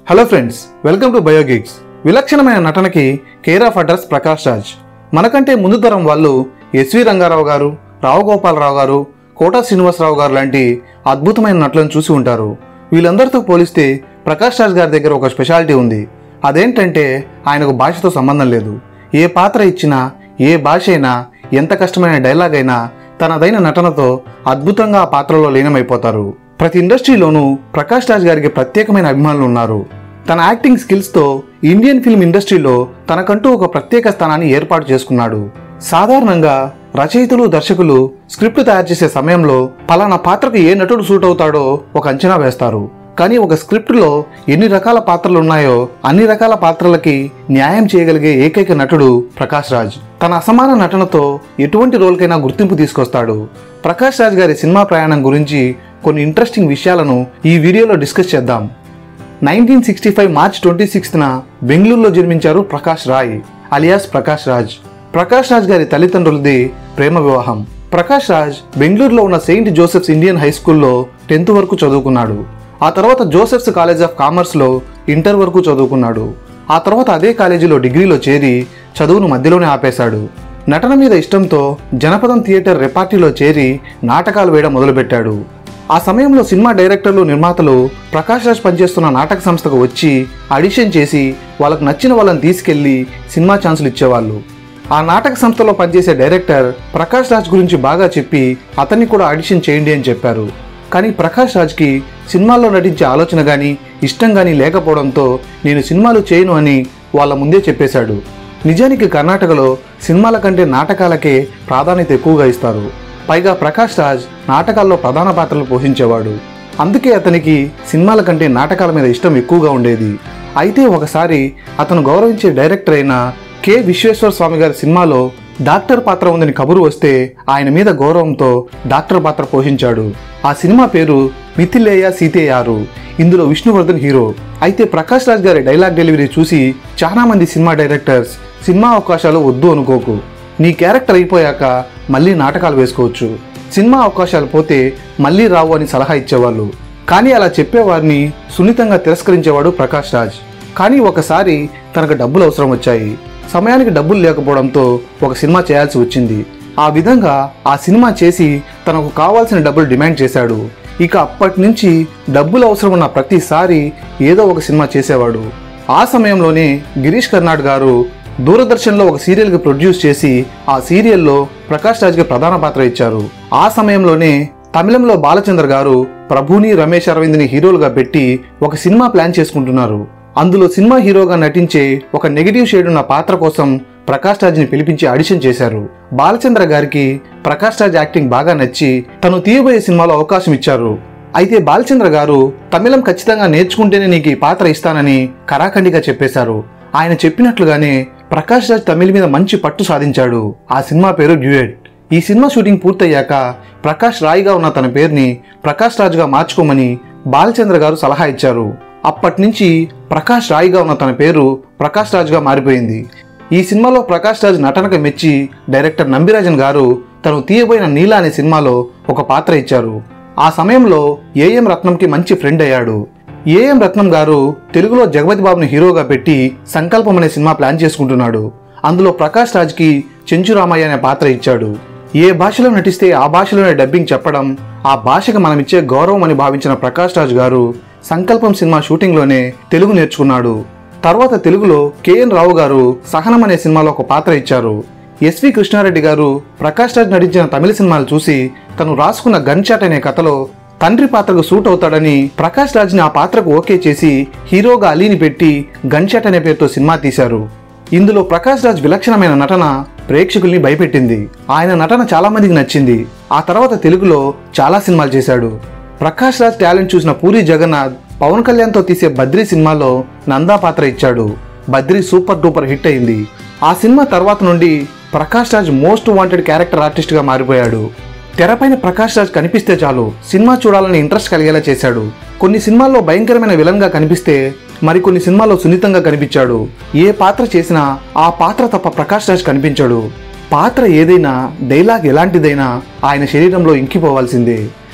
hello friends welcome to బయోగిక్స్ విలక్షణమైన నటనకి care of address Prakash Raj మనకంటే ముందు తరం వాళ్ళు ఎస్వి రంగారావు గారు రావు గోపాలరావు గారు కోటా శ్రీనివాసరావు గారు లాంటి అద్భుతమైన నటులను చూసి ఉంటారు వీళ్ళందరితో పోలిస్తే ప్రకాష్ రాజ్ గారి దగ్గర ఒక స్పెషాలిటీ ఉంది అదేంటంటే ఆయనకు భాషతో సంబంధం లేదు ఏ పాత్ర ఇచ్చినా ఏ భాష అయినా ఎంత కష్టమైన డైలాగ్ అయినా తనదైన నటనతో అద్భుతంగా ఆ పాత్రలో లీనమైపోతారు ప్రతి ఇండస్ట్రీలోనూ ప్రకాష్ రాజ్ గారికి ప్రత్యేకమైన అభిమానులు ఉన్నారు తన యాక్టింగ్ స్కిల్స్తో ఇండియన్ ఫిల్మ్ ఇండస్ట్రీలో తనకంటూ ఒక ప్రత్యేక స్థానాన్ని ఏర్పాటు చేసుకున్నాడు సాధారణంగా రచయితలు దర్శకులు స్క్రిప్ట్ తయారు చేసే సమయంలో పలానా పాత్రకు ఏ నటుడు సూట్ అవుతాడో ఒక అంచనా వేస్తారు కానీ ఒక స్క్రిప్ట్లో ఎన్ని రకాల పాత్రలు ఉన్నాయో అన్ని రకాల పాత్రలకి న్యాయం చేయగలిగే ఏకైక నటుడు ప్రకాష్ రాజ్ తన అసమాన నటనతో ఎటువంటి రోల్కైనా గుర్తింపు తీసుకొస్తాడు ప్రకాష్ రాజ్ గారి సినిమా ప్రయాణం గురించి కొన్ని ఇంట్రెస్టింగ్ విషయాలను ఈ వీడియోలో డిస్కస్ చేద్దాం nineteen sixty five March twenty సిక్స్త్న బెంగళూరులో జన్మించారు ప్రకాష్ రాయ్ అలియాస్ ప్రకాష్ రాజ్ ప్రకాష్ రాజ్ గారి తల్లిదండ్రులది ప్రేమ వివాహం ప్రకాష్ రాజ్ బెంగళూరులో ఉన్న సెయింట్ జోసెఫ్స్ ఇండియన్ హై స్కూల్లో టెన్త్ వరకు చదువుకున్నాడు ఆ తర్వాత జోసెఫ్స్ కాలేజ్ ఆఫ్ కామర్స్లో ఇంటర్ వరకు చదువుకున్నాడు ఆ తర్వాత అదే కాలేజీలో డిగ్రీలో చేరి చదువును మధ్యలోనే ఆపేశాడు నటన మీద ఇష్టంతో జనపదం థియేటర్ రెపార్టీలో చేరి నాటకాలు వేయడం మొదలుపెట్టాడు ఆ సమయంలో సినిమా డైరెక్టర్లు నిర్మాతలు ప్రకాష్ రాజ్ పనిచేస్తున్న నాటక సంస్థకు వచ్చి ఆడిషన్ చేసి వాళ్ళకు నచ్చిన వాళ్ళని తీసుకెళ్లి సినిమా ఛాన్సులు ఇచ్చేవాళ్ళు ఆ నాటక సంస్థలో పనిచేసే డైరెక్టర్ ప్రకాష్ రాజ్ గురించి బాగా చెప్పి అతన్ని కూడా ఆడిషన్ చేయండి అని చెప్పారు కానీ ప్రకాష్ రాజ్కి సినిమాల్లో నటించే ఆలోచన కానీ ఇష్టం కానీ లేకపోవడంతో నేను సినిమాలు చేయను అని వాళ్ళ ముందే చెప్పేశాడు నిజానికి కర్ణాటకలో సినిమాల కంటే నాటకాలకే ప్రాధాన్యత ఎక్కువగా ఇస్తారు పైగా ప్రకాష్ రాజ్ నాటకాల్లో ప్రధాన పాత్రలు పోషించేవాడు అందుకే అతనికి సినిమాల కంటే నాటకాల మీద ఇష్టం ఎక్కువగా ఉండేది అయితే ఒకసారి అతను గౌరవించే డైరెక్టర్ అయిన కె విశ్వేశ్వర స్వామి గారి సినిమాలో డాక్టర్ పాత్ర ఉందని కబురు వస్తే ఆయన మీద గౌరవంతో డాక్టర్ పాత్ర పోషించాడు ఆ సినిమా పేరు మిథిలేయ సీతేయారు ఇందులో విష్ణువర్ధన్ హీరో అయితే ప్రకాష్ రాజ్ గారి డైలాగ్ డెలివరీ చూసి చాలా మంది సినిమా డైరెక్టర్స్ సినిమా అవకాశాలు వద్దు అనుకోకు నీ క్యారెక్టర్ అయిపోయాక మళ్ళీ నాటకాలు వేసుకోవచ్చు సినిమా అవకాశాలు పోతే మళ్ళీ రావు అని సలహా ఇచ్చేవాళ్ళు కానీ అలా చెప్పేవారిని సున్నితంగా తిరస్కరించేవాడు ప్రకాష్ రాజ్ కానీ ఒకసారి తనకు డబ్బులు అవసరం వచ్చాయి సమయానికి డబ్బులు లేకపోవడంతో ఒక సినిమా చేయాల్సి వచ్చింది ఆ విధంగా ఆ సినిమా చేసి తనకు కావాల్సిన డబ్బులు డిమాండ్ చేశాడు ఇక అప్పటి నుంచి డబ్బులు అవసరం ఉన్న ప్రతిసారి ఏదో ఒక సినిమా చేసేవాడు ఆ సమయంలోనే గిరీష్ కర్నాడ్ గారు దూరదర్శన్లో ఒక సీరియల్కి ప్రొడ్యూస్ చేసి ఆ సీరియల్లో ప్రకాష్ రాజ్కి ప్రధాన పాత్ర ఇచ్చారు ఆ సమయంలోనే తమిళంలో బాలచంద్ర గారు ప్రభుని రమేష్ అరవింద్ని హీరోలుగా పెట్టి ఒక సినిమా ప్లాన్ చేసుకుంటున్నారు అందులో సినిమా హీరోగా నటించే ఒక నెగిటివ్ షేడ్ ఉన్న పాత్ర కోసం ప్రకాష్ రాజ్ని పిలిపించి ఆడిషన్ చేశారు బాలచంద్ర గారికి ప్రకాష్ రాజ్ యాక్టింగ్ బాగా నచ్చి తను తీయబోయే సినిమాలో అవకాశం ఇచ్చారు అయితే బాలచంద్ర గారు తమిళం ఖచ్చితంగా నేర్చుకుంటేనే నీకు ఈ పాత్ర ఇస్తానని కరాఖండిగా చెప్పేశారు ఆయన చెప్పినట్లుగానే ప్రకాష్ రాజ్ తమిళ మీద మంచి పట్టు సాధించాడు ఆ సినిమా పేరు డ్యూయట్ ఈ సినిమా షూటింగ్ పూర్తయ్యాక ప్రకాష్ రాయ్గా ఉన్న తన పేరుని ప్రకాష్ రాజ్గా మార్చుకోమని బాలచంద్ర గారు సలహా ఇచ్చారు అప్పటి నుంచి ప్రకాష్ రాయ్గా ఉన్న తన పేరు ప్రకాష్ రాజ్గా మారిపోయింది ఈ సినిమాలో ప్రకాష్ రాజ్ నటనకు మెచ్చి డైరెక్టర్ నంబిరాజన్ గారు తను తీయబోయిన నీలా అనే సినిమాలో ఒక పాత్ర ఇచ్చారు ఆ సమయంలో ఏఎం రత్నంకి మంచి ఫ్రెండ్ అయ్యాడు ఏఎం రత్నం గారు తెలుగులో జగపతి బాబుని హీరోగా పెట్టి సంకల్పం అనే సినిమా ప్లాన్ చేసుకుంటున్నాడు అందులో ప్రకాష్ రాజ్కి చెంచురామయ్య అనే పాత్ర ఇచ్చాడు ఏ భాషలో నటిస్తే ఆ భాషలోనే డబ్బింగ్ చెప్పడం ఆ భాషకు మనం ఇచ్చే గౌరవం అని భావించిన ప్రకాష్ రాజ్ గారు సంకల్పం సినిమా షూటింగ్లోనే తెలుగు నేర్చుకున్నాడు తర్వాత తెలుగులో కేఎన్ రావు గారు సహనం అనే సినిమాలో ఒక పాత్ర ఇచ్చారు ఎస్వి కృష్ణారెడ్డి గారు ప్రకాష్ రాజ్ నటించిన తమిళ సినిమాలు చూసి తను రాసుకున్న గన్ షాట్ అనే కథలో తండ్రి పాత్రకు సూట్ అవుతాడని ప్రకాష్ రాజ్ని ఆ పాత్రకు ఓకే చేసి హీరోగా అలీని పెట్టి గన్ షాట్ అనే పేరుతో సినిమా తీశారు ఇందులో ప్రకాష్ రాజ్ విలక్షణమైన నటన ప్రేక్షకుల్ని భయపెట్టింది ఆయన నటన చాలా మందికి నచ్చింది ఆ తర్వాత తెలుగులో చాలా సినిమాలు చేశాడు ప్రకాష్ రాజ్ టాలెంట్ చూసిన పూరి జగన్నాథ్ పవన్ కళ్యాణ్తో తీసే బద్రీ సినిమాలో నందా పాత్ర ఇచ్చాడు బద్రీ సూపర్ డూపర్ హిట్ అయింది ఆ సినిమా తర్వాత నుండి Prakash Raj most wanted character ఆర్టిస్ట్గా మారిపోయాడు తెరపైన ప్రకాష్ రాజ్ కనిపిస్తే చాలు సినిమా చూడాలని ఇంట్రెస్ట్ కలిగేలా చేశాడు కొన్ని సినిమాల్లో భయంకరమైన విలన్గా కనిపిస్తే మరికొన్ని సినిమాల్లో సున్నితంగా కనిపించాడు ఏ పాత్ర చేసినా ఆ పాత్ర తప్ప ప్రకాష్ రాజ్ కనిపించాడు పాత్ర ఏదైనా డైలాగ్ ఎలాంటిదైనా ఆయన శరీరంలో ఇంకిపోవాల్సిందే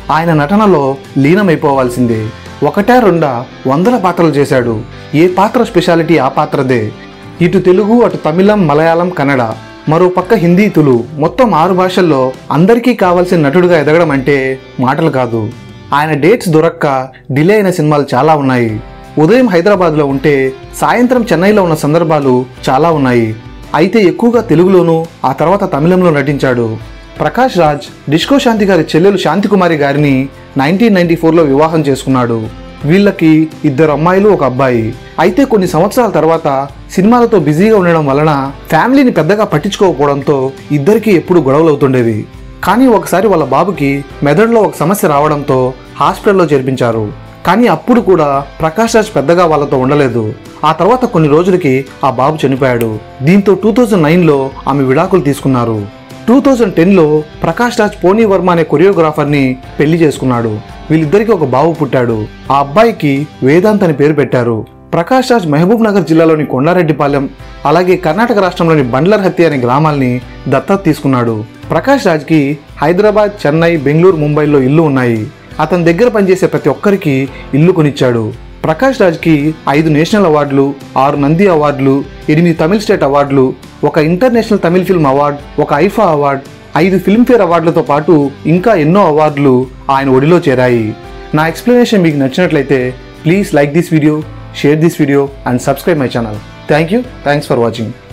ఆయన నటనలో లీనమైపోవాల్సిందే ఒకటా రెండా వందల పాత్రలు చేశాడు ఏ పాత్ర స్పెషాలిటీ ఆ పాత్రదే ఇటు తెలుగు అటు తమిళం మలయాళం కన్నడ మరో పక్క హిందీ తులు మొత్తం ఆరు భాషల్లో అందరికీ కావాల్సిన నటుడుగా ఎదగడం అంటే మాటలు కాదు ఆయన డేట్స్ దొరక్క డిలే అయిన సినిమాలు చాలా ఉన్నాయి ఉదయం హైదరాబాద్లో ఉంటే సాయంత్రం చెన్నైలో ఉన్న సందర్భాలు చాలా ఉన్నాయి అయితే ఎక్కువగా తెలుగులోనూ ఆ తర్వాత తమిళంలో నటించాడు ప్రకాష్ రాజ్ డిస్కో శాంతి గారి చెల్లెలు శాంతికుమారి గారిని నైన్టీన్ నైన్టీ ఫోర్లో వివాహం చేసుకున్నాడు వీళ్ళకి ఇద్దరు అమ్మాయిలు ఒక అబ్బాయి అయితే కొన్ని సంవత్సరాల తర్వాత సినిమాలతో బిజీగా ఉండడం వలన ఫ్యామిలీని పెద్దగా పట్టించుకోకపోవడంతో ఇద్దరికి ఎప్పుడు గొడవలు అవుతుండేవి కానీ ఒకసారి వాళ్ళ బాబుకి మెదడులో ఒక సమస్య రావడంతో హాస్పిటల్లో చేర్పించారు కానీ అప్పుడు కూడా ప్రకాష్ రాజ్ పెద్దగా వాళ్ళతో ఉండలేదు ఆ తర్వాత కొన్ని రోజులకి ఆ బాబు చనిపోయాడు దీంతో టూ థౌజండ్ నైన్లో ఆమె విడాకులు తీసుకున్నారు టూ థౌజండ్ టెన్లో ప్రకాష్ రాజ్ పోనీ వర్మ అనే కొరియోగ్రాఫర్ని పెళ్లి చేసుకున్నాడు వీళ్ళిద్దరికి ఒక బాబు పుట్టాడు ఆ అబ్బాయికి వేదాంత్ అని పేరు పెట్టారు ప్రకాష్ రాజ్ మహబూబ్ నగర్ జిల్లాలోని కొండారెడ్డిపాలెం అలాగే కర్ణాటక రాష్ట్రంలోని బండ్లర్హత్తి అనే గ్రామాల్ని దత్తత తీసుకున్నాడు ప్రకాష్ రాజ్కి హైదరాబాద్ చెన్నై బెంగళూరు ముంబైలో ఇల్లు ఉన్నాయి అతని దగ్గర పనిచేసే ప్రతి ఒక్కరికి ఇల్లు కొనిచ్చాడు ప్రకాష్ రాజ్కి ఐదు నేషనల్ అవార్డులు ఆరు నంది అవార్డులు ఎనిమిది తమిళ్ స్టేట్ అవార్డులు ఒక ఇంటర్నేషనల్ తమిళ్ ఫిల్మ్ అవార్డ్ ఒక ఐఫా అవార్డ్ ఐదు ఫిల్మ్ఫేర్ అవార్డులతో పాటు ఇంకా ఎన్నో అవార్డులు ఆయన ఒడిలో చేరాయి నా ఎక్స్ప్లెనేషన్ మీకు నచ్చినట్లయితే please like this video share this video and subscribe my channel thank you thanks for watching